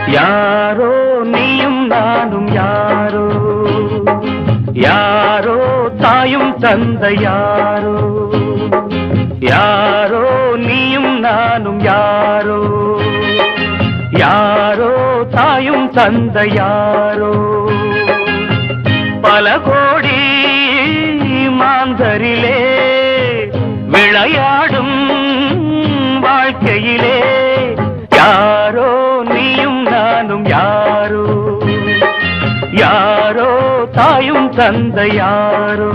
யாரோ நீயும் நானும் யாரோ யாரோ தாயும் தந்தை யாரோ யாரோ நீயும் நானும் யாரோ யாரோ தாயும் தந்தை யாரோ பல கோடி மாந்தரிலே விளையாடும் வாழ்க்கையிலே யாரோ நீயும் நானும் யாரோ யாரோ தாயும் தந்தை யாரோ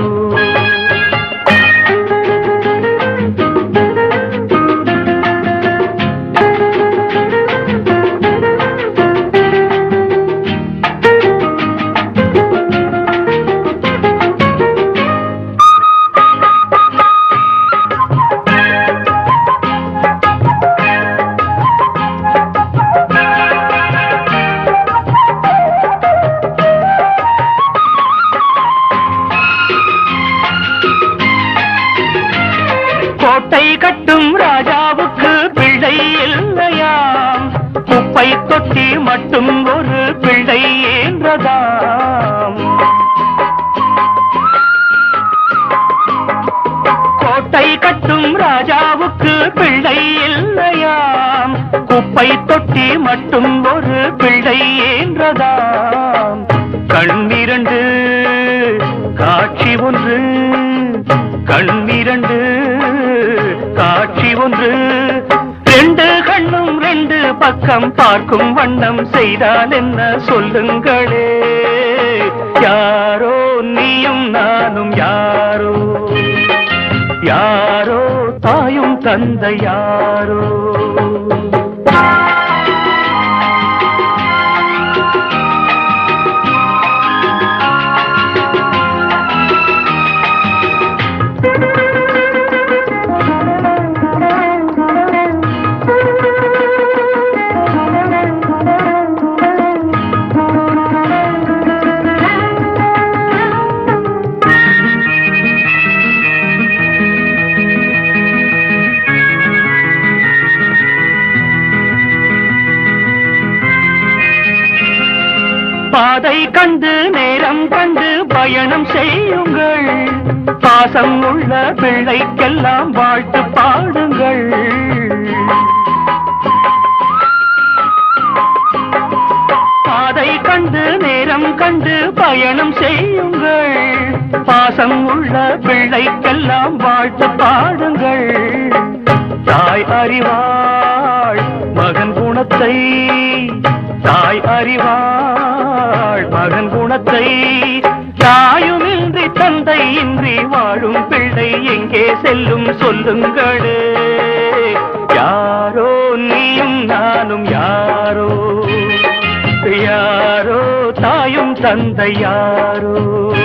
கோட்டை கட்டும் ராஜாவுக்கு பிள்ளை இல்லையாம் குப்பை தொட்டி மட்டும் ஒரு பிள்ளை என்றதாம் கோட்டை கட்டும் ராஜாவுக்கு பிள்ளை இல்லையாம் குப்பை தொட்டி மட்டும் ஒரு பிள்ளை என்றதாம் கண்ணிரண்டு காட்சி ஒன்று கண்ணிரண்டு காட்சி ஒன்று ரெண்டு கண்ணும் ரெண்டு பக்கம் பார்க்கும் வண்ணம் செய்தால் என்ன சொல்லுங்களே யாரோ நீயும் நானும் யாரோ யாரோ தாயும் தந்தை யாரோ பாதை கண்டு நேரம் கண்டு பயணம் செய்யுங்கள் பாசம் உள்ள பிள்ளைக்கெல்லாம் வாழ்த்து பாடுங்கள் பாதை கண்டு நேரம் கண்டு பயணம் செய்யுங்கள் பாசம் உள்ள பிள்ளைக்கெல்லாம் வாழ்த்து பாடுங்கள் தாய் அறிவாள் மகன் குணத்தை தாய் அறிவாள் மகன் குணத்தை தாயுமின்றி தந்தை இன்றி வாழும் பிள்ளை எங்கே செல்லும் சொல்லுங்களே யாரோ நீயும் நானும் யாரோ யாரோ தாயும் தந்தை யாரோ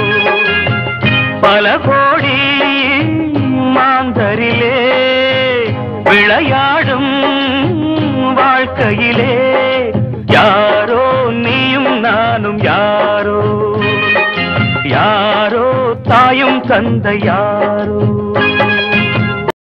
பல கோடி மாந்தரிலே விளையாடும் வாழ்க்கையிலே யாரோ நீயும் நானும் யாரோ யாரோ தாயும் தந்தை யாரோ